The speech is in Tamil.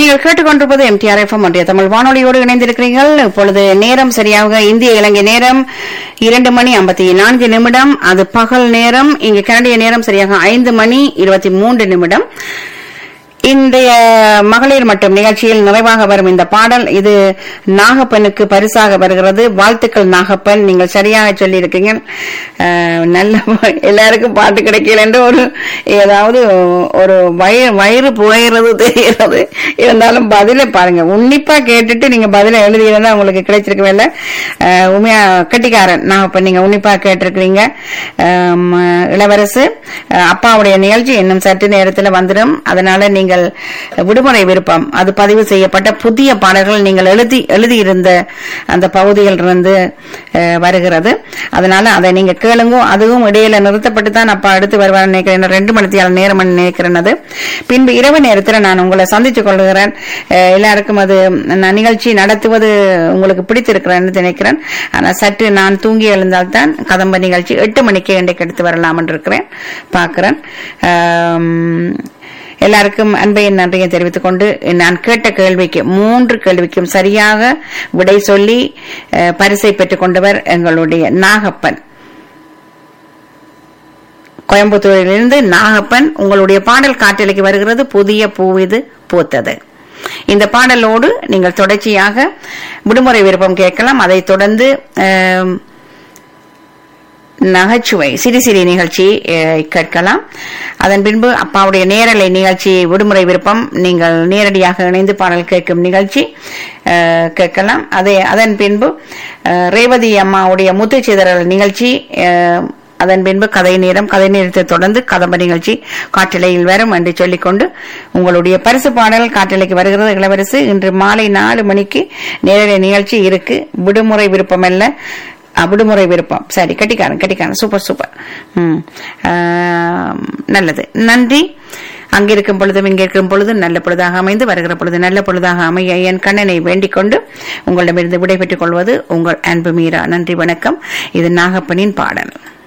நீங்கள் கேட்டுக்கொண்டிருப்பது எம்டிஆர் எஃப்எம் ஒன்றிய தமிழ் வானொலியோடு இணைந்திருக்கிறீர்கள் இப்பொழுது நேரம் சரியாக இந்திய இலங்கை நேரம் இரண்டு மணி ஐம்பத்தி நான்கு நிமிடம் அது பகல் நேரம் இங்கு கனடிய நேரம் சரியாக ஐந்து மணி இருபத்தி மூன்று நிமிடம் இன்றைய மகளிர் மற்றும் நிகழ்ச்சியில் நிறைவாக வரும் இந்த பாடல் இது நாகப்பனுக்கு பரிசாக வருகிறது வாழ்த்துக்கள் நாகப்பன் நீங்கள் சரியாக சொல்லியிருக்கீங்க அஹ், நல்ல எல்லாருக்கும் பாட்டு கிடைக்கல என்று ஒரு ஏதாவது ஒரு வயிறு வயிறு புகையிறது தெரிகிறது இருந்தாலும் பதிலை பாருங்க உன்னிப்பா கேட்டுட்டு நீங்க பதிலை எழுதியிருந்தா உங்களுக்கு கிடைச்சிருக்கவே இல்லை அஹ், உண்மையா கட்டிக்காரன் நாகப்பன் நீங்க உன்னிப்பா கேட்டிருக்கிறீங்க அஹ், இளவரசு அஹ், அப்பாவுடைய நிகழ்ச்சி இன்னும் சற்று நேரத்தில் வந்துடும் அதனால நீங்கள் விடுமுறை விருப்பம் அது பதிவு செய்யப்பட்ட புதிய பாடல்கள் நீங்கள் எழுதி எழுதியிருந்த அந்த பகுதிகளிலிருந்து அஹ், வருகிறது அதனால அதை நீங்க கேளுங்க அதுவும் இடையில நிறுத்தப்பட்டு தான் அப்பா அடுத்து வருவார் நினைக்கிறேன் ரெண்டு மணித்தியால நேரம் நினைக்கிறேன் அது பின்பு இரவு நேரத்தில் நான் உங்களை சந்தித்துக் கொள்கிறேன் அஹ், எல்லாருக்கும் அது நான் நிகழ்ச்சி நடத்துவது உங்களுக்கு பிடித்திருக்கிறேன்னு நினைக்கிறேன் ஆனா சற்று நான் தூங்கி எழுந்தால்தான் கதம்ப நிகழ்ச்சி எட்டு மணிக்கு இன்றைக்கு எடுத்து வரலாம் என்று இருக்கிறேன் பார்க்கிறேன் ஆம், எல்லாருக்கும் அன்பையின் நன்றியை தெரிவித்துக் கொண்டு நான் கேட்ட கேள்விக்கு மூன்று கேள்விக்கும் சரியாக விடை சொல்லி அஹ், பரிசை பெற்றுக் கொண்டவர் எங்களுடைய நாகப்பன் கோயம்புத்தூரிலிருந்து நாகப்பன் உங்களுடைய பாடல் காற்றலைக்கு வருகிறது புதிய பூவிது பூத்தது இந்த பாடலோடு நீங்கள் தொடர்ச்சியாக விடுமுறை விருப்பம் கேட்கலாம் அதைத் தொடர்ந்து ஆம், நகைச்சுவை சிறு சிறு நிகழ்ச்சி அஹ், கேட்கலாம் அதன் பின்பு அப்பாவுடைய நேரலை நிகழ்ச்சி விடுமுறை விருப்பம் நீங்கள் நேரடியாக இணைந்து பாடல் கேட்கும் நிகழ்ச்சி அஹ், கேட்கலாம் அதே அதன் பின்பு அஹ், ரேவதி அம்மாவுடைய முத்துச்சிதறல் நிகழ்ச்சி அஹ், அதன் பின்பு கதை நேரம் கதை நேரத்தை தொடர்ந்து கதம்ப நிகழ்ச்சி காற்றலையில் வரும் என்று சொல்லிக்கொண்டு உங்களுடைய பரிசு பாடல் காற்றலைக்கு வருகிறது இளவரசு இன்று மாலை நாலு மணிக்கு நேரடி நிகழ்ச்சி இருக்கு விடுமுறை விருப்பம் அல்ல அஹ், விடுமுறை விருப்பம் சரி கட்டிக்காரன் கட்டிக்காரன் சூப்பர் சூப்பர் ம் ஆம், நல்லது நன்றி அங்கிருக்கும் பொழுதும் இங்க இருக்கும் பொழுதும் நல்ல பொழுதாக அமைந்து வருகிற பொழுது நல்ல பொழுதாக அமைய என் கண்ணனை வேண்டிக் கொண்டு உங்களிடமிருந்து விடைபெற்றுக் கொள்வது உங்கள் அன்பு மீரா நன்றி வணக்கம் இது நாகப்பனின் பாடல்